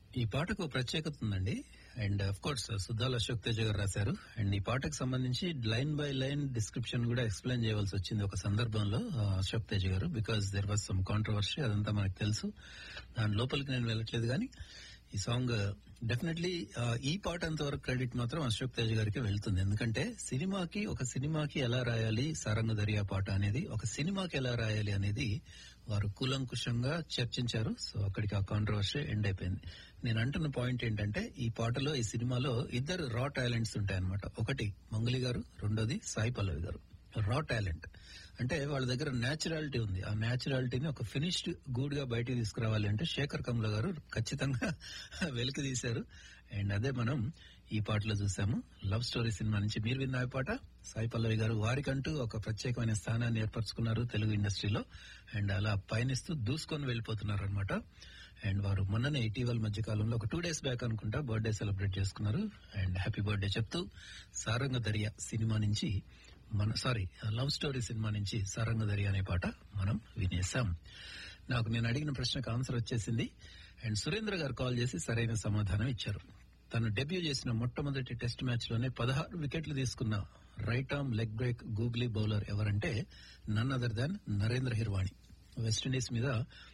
ఈ పాటకు ఒక ప్రత్యేకత ఉందండి and of course Suddala Ashok Teja గారు రాశారు అండ్ ఈ పాటకు సంబంధించి లైన్ బై లైన్ డిస్క్రిప్షన్ కూడా ఎక్స్ప్లెయిన్ చేయవలసి వచ్చింది ఒక సందర్భంలో ఆ, అశోక్ తేజ గారు because there was some controversy అదంతా మనకు తెలుసు దాని లోపలికి నేను వెళ్ళట్లేదు కానీ ఈ సాంగ్ డెఫినెట్లీ ఈ పాట అంతవరకు క్రెడిట్ మాత్రం అశోక్ తేజ్ గారికి వెళ్తుంది ఎందుకంటే సినిమాకి ఒక సినిమాకి ఎలా రాయాలి సారంగ దర్యా పాట అనేది ఒక సినిమాకి ఎలా రాయాలి అనేది వారు కూలంకుషంగా చర్చించారు సో అక్కడికి ఆ కాంట్రవర్సీ ఎండ్ అయిపోయింది నేను అంటున్న పాయింట్ ఏంటంటే ఈ పాటలో ఈ సినిమాలో ఇద్దరు రా టాలెంట్స్ ఉంటాయన్నమాట ఒకటి మంగులి గారు రెండోది సాయి పల్లవి గారు రా టాలెంట్ అంటే వాళ్ళ దగ్గర న్యాచురాలిటీ ఉంది ఆ న్యాచురాలిటీని ఒక ఫినిష్డ్ గూడ్ గా బయటికి తీసుకురావాలి అంటే శేఖర్ కమల గారు ఖచ్చితంగా వెలికి తీశారు అండ్ అదే మనం ఈ పాటలో చూసాము లవ్ స్టోరీ సినిమా నుంచి మీరు విన్న ఈ పాట సాయి పల్లవి గారు వారికంటూ ఒక ప్రత్యేకమైన స్థానాన్ని ఏర్పరచుకున్నారు తెలుగు ఇండస్ట్రీలో అండ్ అలా పయనిస్తూ దూసుకొని వెళ్ళిపోతున్నారు అనమాట అండ్ వారు మొన్ననే ఇటీవల మధ్య కాలంలో ఒక టూ డేస్ బ్యాక్ అనుకుంటా బర్త్డే సెలబ్రేట్ చేసుకున్నారు అండ్ హ్యాపీ బర్త్డే చెప్తూ సారంగ దర్యా సినిమా నుంచి మన సారీ లవ్ స్టోరీ సినిమా నుంచి సారంగ దర్యా అనే పాట మనం వినేసాం నాకు నేను అడిగిన ప్రశ్నకు ఆన్సర్ వచ్చేసింది అండ్ సురేంద్ర గారు కాల్ చేసి సరైన సమాధానం ఇచ్చారు తను డెబ్యూ చేసిన మొట్టమొదటి టెస్ట్ మ్యాచ్ లోనే పదహారు వికెట్లు తీసుకున్న right arm leg break googly bowler ఎవరంటే none other than Narendra Hirwani West Indies మీద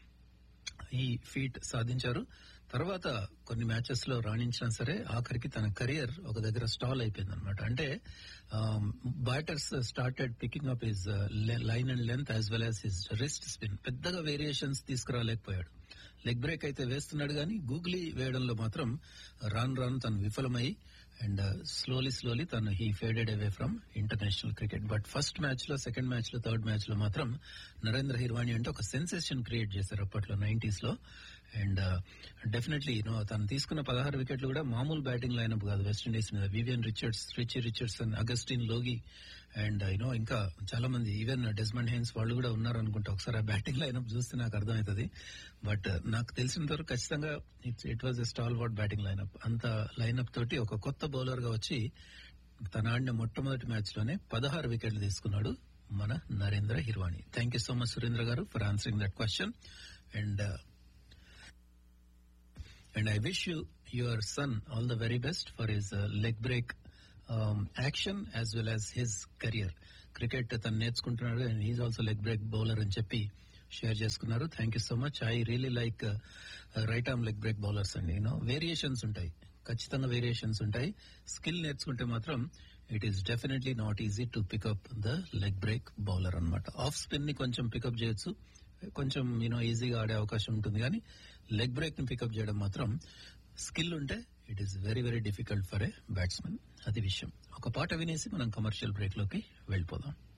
ఈ ఫీట్ సాధించారు తర్వాత కొన్ని మ్యాచెస్ లో రాణించినా సరే ఆఖరికి తన కెరియర్ ఒక దగ్గర స్టాల్ అయిపోయింది అనమాట అంటే batters started picking up his line and length as well as his wrist spin పెద్దగా వేరియేషన్స్ తీసుకురాలేకపోయాడు లెగ్ బ్రేక్ అయితే వేస్తున్నాడు కానీ గూగ్లీ వేయడంలో మాత్రం రాను రాను తను విఫలమై అండ్ స్లోలీ స్లోలీ తను he faded away from international cricket but first match లో సెకండ్ మ్యాచ్ లో థర్డ్ మ్యాచ్ లో మాత్రం నరేంద్ర హిర్వాణి అంటే ఒక సెన్సేషన్ క్రియేట్ చేశారు అప్పట్లో నైన్టీస్ లో అండ్ డెఫినెట్లీ యూనో తను తీసుకున్న పదహారు వికెట్లు కూడా మామూలు బ్యాటింగ్ లైనప్ కాదు వెస్టిండీస్ మీద Vivian Richards Richie Richardson Augustine Logie and you know ఇంకా చాలా మంది ఈవెన్ డెస్మండ్ హెయిన్స్ వాళ్ళు కూడా ఉన్నారు అనుకుంటా ఒకసారి ఆ బ్యాటింగ్ లైనప్ చూస్తే నాకు అర్థమవుతుంది బట్ నాకు తెలిసినంత వరకు ఖచ్చితంగా it's it was a stalwart batting lineup అంత లైనప్ తోటి ఒక కొత్త బౌలర్ గా వచ్చి తన ఆడిన మొట్టమొదటి మ్యాచ్ లోనే పదహారు వికెట్లు తీసుకున్నాడు మన Narendra Hirwani thank you so much Surendra గారు for answering that question and and I wish you your son all the very best for his leg break action as well as his career cricket తను నేర్చుకుంటున్నాడు and he's also leg break bowler అని చెప్పి share చేసుకున్నారు thank you so much I really like right arm leg break bowlers అండి you know variations ఉంటాయి ఖచ్చితంగా variations ఉంటాయి skill నేర్చుకుంటే మాత్రం it is definitely not easy to pick up the leg break bowler అనమాట ఆఫ్ స్పిన్ ని కొంచెం పికప్ చేయొచ్చు కొంచెం యూనో ఈజీగా ఆడే అవకాశం ఉంటుంది కానీ లెగ్ బ్రేక్ ని పికప్ చేయడం మాత్రం స్కిల్ ఉంటే it is very very difficult for a batsmen అది విషయం ఒక పాట వినేసి మనం కమర్షియల్ బ్రేక్ లోకి వెళ్ళిపోదాం